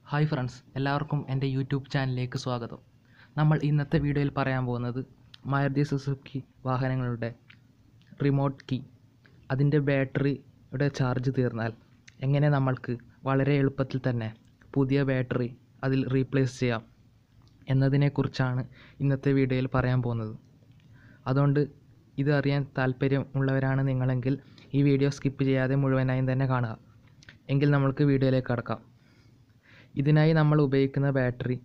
hi friends എല്ലാവർക്കും എൻ്റെ YouTube ചാനലിലേക്ക് സ്വാഗതം നമ്മൾ ഇന്നത്തെ വീഡിയോയിൽ പറയാൻ പോകുന്നത് മാരുതി സുസുക്കി വാഹനങ്ങളുടെ റിമോട്ട് കീ അതിൻ്റെ ബാറ്ററിയുടെ ചാർജ് തീർന്നാൽ എങ്ങനെ നമ്മൾക്ക് വളരെ എളുപ്പത്തിൽ തന്നെ പുതിയ ബാറ്ററി അതിൽ റീപ്ലേസ് ചെയ്യാം എന്നതിനെക്കുറിച്ചാണ് ഇന്നത്തെ വീഡിയോയിൽ പറയാൻ പോകുന്നത് അതുകൊണ്ട് ഇത് അറിയാൻ താല്പര്യമുള്ളവരാണ് നിങ്ങളെങ്കിൽ ഈ വീഡിയോ സ്കിപ്പ് ചെയ്യാതെ മുഴുവനായും തന്നെ കാണുക എങ്കിൽ നമ്മൾക്ക് വീഡിയോയിലേക്ക് കടക്കാം ഇതിനായി നമ്മൾ ഉപയോഗിക്കുന്ന battery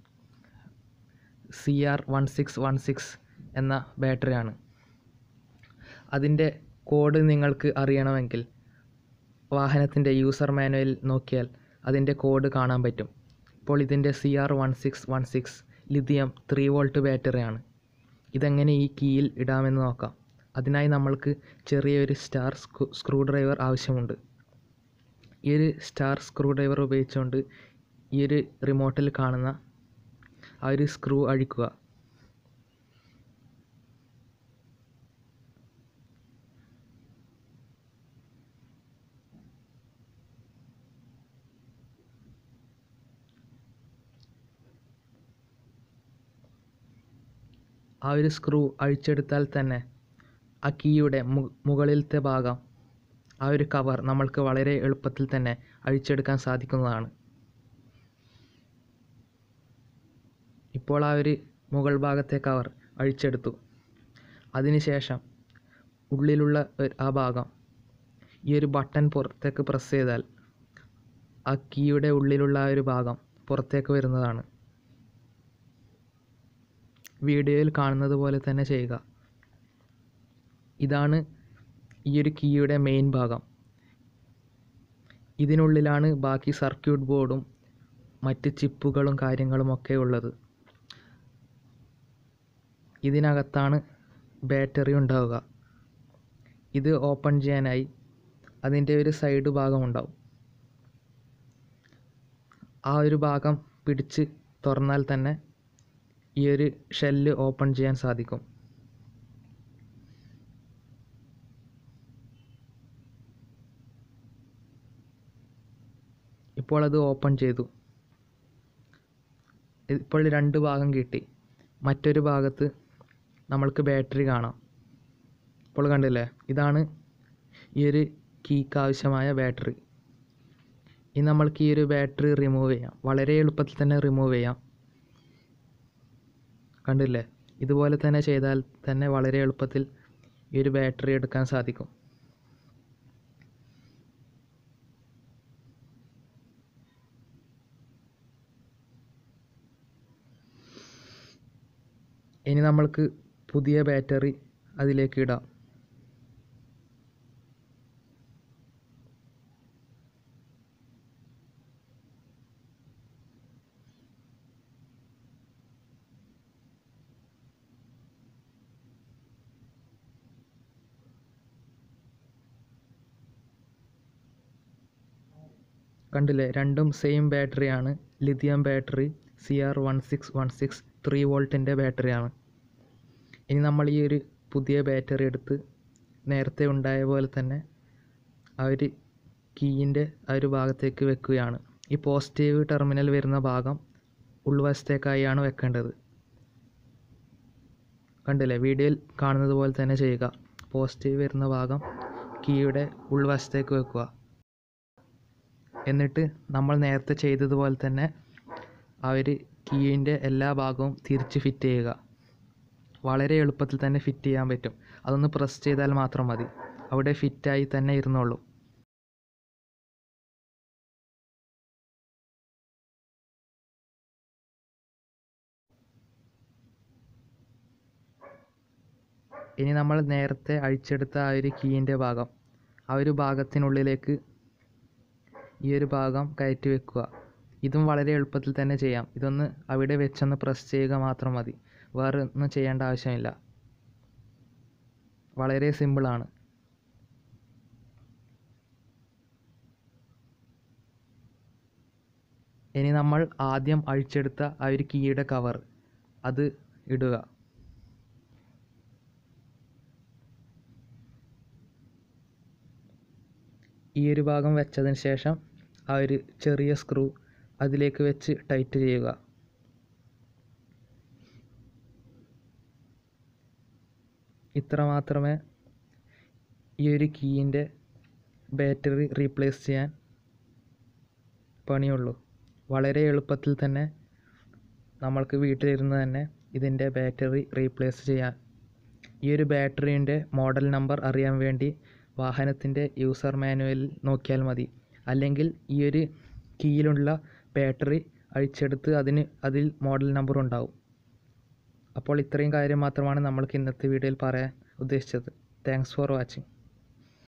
C R one six one six എന്ന ബാറ്ററിയാണ് അതിൻ്റെ കോഡ് നിങ്ങൾക്ക് അറിയണമെങ്കിൽ വാഹനത്തിൻ്റെ യൂസർ മാനുവൽ നോക്കിയാൽ അതിൻ്റെ കോഡ് കാണാൻ പറ്റും ഇപ്പോൾ ഇതിൻ്റെ C R one six one six lithium three volt ബാറ്ററിയാണ് ഇതെങ്ങനെ ഈ കീയിൽ ഇടാമെന്ന് നോക്കാം അതിനായി നമ്മൾക്ക് ചെറിയൊരു സ്റ്റാർ സ്ക്രൂ ഡ്രൈവർ ആവശ്യമുണ്ട് ഈ ഒരു സ്റ്റാർ സ്ക്രൂ ഡ്രൈവർ ഉപയോഗിച്ചുകൊണ്ട് ഈ ഒരു റിമോട്ടിൽ കാണുന്ന ആ ഒരു സ്ക്രൂ അഴിക്കുക ആ ഒരു സ്ക്രൂ അഴിച്ചെടുത്താൽ തന്നെ ആ കീയുടെ മുകളിലത്തെ ഭാഗം ആ ഒരു കവർ നമ്മൾക്ക് വളരെ എളുപ്പത്തിൽ തന്നെ അഴിച്ചെടുക്കാൻ സാധിക്കുന്നതാണ് ഇപ്പോൾ ആ ഒരു മുകൾ ഭാഗത്തെ കവർ അഴിച്ചെടുത്തു അതിനുശേഷം ഉള്ളിലുള്ള ആ ഭാഗം ഈ ഒരു ബട്ടൺ പുറത്തേക്ക് പ്രസ് ചെയ്താൽ ആ കീയുടെ ഉള്ളിലുള്ള ആ ഒരു ഭാഗം പുറത്തേക്ക് വരുന്നതാണ് വീഡിയോയിൽ കാണുന്നത് പോലെ തന്നെ ചെയ്യുക ഇതാണ് ഈ ഒരു കീയുടെ മെയിൻ ഭാഗം ഇതിനുള്ളിലാണ് ബാക്കി സർക്യൂട്ട് ബോർഡും മറ്റ് ചിപ്പുകളും കാര്യങ്ങളും ഒക്കെ ഉള്ളത് ഇതിനകത്താണ് ബാറ്ററി ഉണ്ടാവുക ഇത് ഓപ്പൺ ചെയ്യാനായി അതിൻ്റെ ഒരു സൈഡ് ഭാഗം ഉണ്ടാവും ആ ഒരു ഭാഗം പിടിച്ച് തുറന്നാൽ തന്നെ ഈ ഒരു ഷെല്ല് ഓപ്പൺ ചെയ്യാൻ സാധിക്കും ഇപ്പോൾ അത് ഓപ്പൺ ചെയ്തു ഇപ്പോൾ രണ്ട് ഭാഗം കിട്ടി മറ്റൊരു ഭാഗത്ത് നമ്മൾക്ക് ബാറ്ററി കാണാം ഇപ്പോൾ കണ്ടില്ലേ ഇതാണ് ഈ ഒരു കീക്ക് ആവശ്യമായ ബാറ്ററി ഇനി നമ്മൾക്ക് ഈ ഒരു ബാറ്ററി റിമൂവ് ചെയ്യാം വളരെ എളുപ്പത്തിൽ തന്നെ റിമൂവ് ചെയ്യാം കണ്ടില്ലേ ഇതുപോലെ തന്നെ ചെയ്താൽ തന്നെ വളരെ എളുപ്പത്തിൽ ഈ ഒരു ബാറ്ററി എടുക്കാൻ സാധിക്കും ഇനി നമ്മൾക്ക് പുതിയ ബാറ്ററി അതിലേക്ക് ഇടാം കണ്ടില്ലേ രണ്ടും സെയിം ബാറ്ററിയാണ് lithium battery C R one six one six three വോൾട്ടിൻ്റെ ബാറ്ററിയാണ് ഇനി നമ്മൾ ഈ ഒരു പുതിയ ബാറ്ററി എടുത്ത് നേരത്തെ ഉണ്ടായ പോലെ തന്നെ ആ ഒരു കീയിൻ്റെ ആ ഒരു ഭാഗത്തേക്ക് വെക്കുകയാണ് ഈ പോസിറ്റീവ് ടെർമിനൽ വരുന്ന ഭാഗം ഉൾവശത്തേക്കായാണ് വെക്കേണ്ടത് കണ്ടില്ലേ വീഡിയോയിൽ കാണുന്നത് പോലെ തന്നെ ചെയ്യുക പോസിറ്റീവ് വരുന്ന ഭാഗം കീയുടെ ഉൾവശത്തേക്ക് വെക്കുക എന്നിട്ട് നമ്മൾ നേരത്തെ ചെയ്തതുപോലെ തന്നെ ആ ഒരു കീയിൻ്റെ എല്ലാ ഭാഗവും തിരിച്ച് ഫിറ്റ് ചെയ്യുക വളരെ എളുപ്പത്തിൽ തന്നെ ഫിറ്റ് ചെയ്യാൻ പറ്റും അതൊന്ന് പ്രസ് ചെയ്താൽ മാത്രം മതി അവിടെ ഫിറ്റായി തന്നെ ഇരുന്നോളൂ ഇനി നമ്മൾ നേരത്തെ അഴിച്ചെടുത്ത ആ ഒരു കീയിൻ്റെ ഭാഗം ആ ഒരു ഭാഗത്തിനുള്ളിലേക്ക് ഈ ഒരു ഭാഗം കയറ്റി വെക്കുക ഇതും വളരെ എളുപ്പത്തിൽ തന്നെ ചെയ്യാം ഇതൊന്ന് അവിടെ വെച്ചൊന്ന് പ്രസ് ചെയ്യുക മാത്രം മതി വേറെ ഒന്നും ചെയ്യേണ്ട ആവശ്യമില്ല വളരെ സിമ്പിളാണ് ഇനി നമ്മൾ ആദ്യം അഴിച്ചെടുത്ത ആ ഒരു കീയുടെ കവർ അത് ഇടുക ഈ ഒരു ഭാഗം വെച്ചതിന് ശേഷം ആ ഒരു ചെറിയ സ്ക്രൂ അതിലേക്ക് വെച്ച് ടൈറ്റ് ചെയ്യുക ഇത്ര മാത്രമേ ഈ ഒരു കീയിൻ്റെ ബാറ്ററി റീപ്ലേസ് ചെയ്യാൻ പണിയുള്ളൂ വളരെ എളുപ്പത്തിൽ തന്നെ നമ്മൾക്ക് വീട്ടിലിരുന്ന് തന്നെ ഇതിൻ്റെ ബാറ്ററി റീപ്ലേസ് ചെയ്യാൻ ഈ ഒരു ബാറ്ററീൻ്റെ മോഡൽ നമ്പർ അറിയാൻ വേണ്ടി വാഹനത്തിൻ്റെ യൂസർ മാനുവലിൽ നോക്കിയാൽ മതി അല്ലെങ്കിൽ ഈ ഒരു കീയിലുള്ള ബാറ്ററി അഴിച്ചെടുത്ത് അതിന് അതിൽ മോഡൽ നമ്പർ ഉണ്ടാവും അപ്പോൾ ഇത്രയും കാര്യം മാത്രമാണ് നമ്മൾക്ക് ഇന്നത്തെ വീഡിയോയിൽ പറയാൻ ഉദ്ദേശിച്ചത് താങ്ക്സ് ഫോർ വാച്ചിങ്